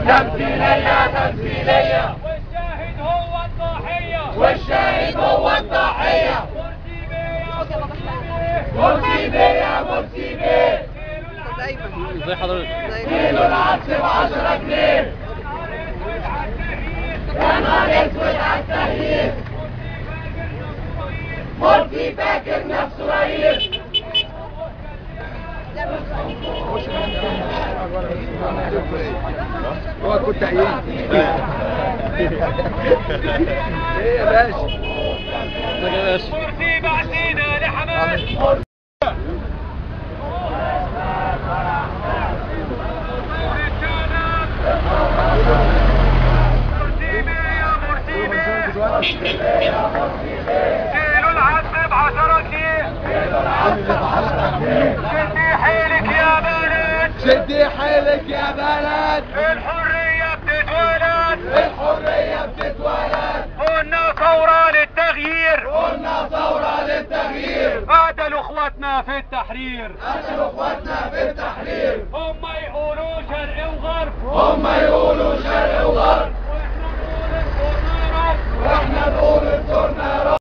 تمثيلية تمثيلية والشاهد هو الضحية والشاهد هو الضحية مرسي بيه يا مرسي بيه ازي حضرتك كيلو العدس بعشرة جنيه يا نهار اسود على التغيير مرسي فاكر نفسه رهيب هو كنت عيان ايه يا باشا ازيك يا باشا مرسي بعتينا لحماس كيلو العدس بعشرة جنيه شدي حيلك يا بلد شدي حيلك يا بلد الحرية بتتولد الحرية بتتولد قلنا ثورة للتغيير قلنا ثورة للتغيير قاتلوا اخواتنا في التحرير قتلوا اخواتنا في التحرير هم يقولوا شرق وغرب هم يقولوا شرق وغرب واحنا نقول انصرنا يا رب واحنا نقول انصرنا يا رب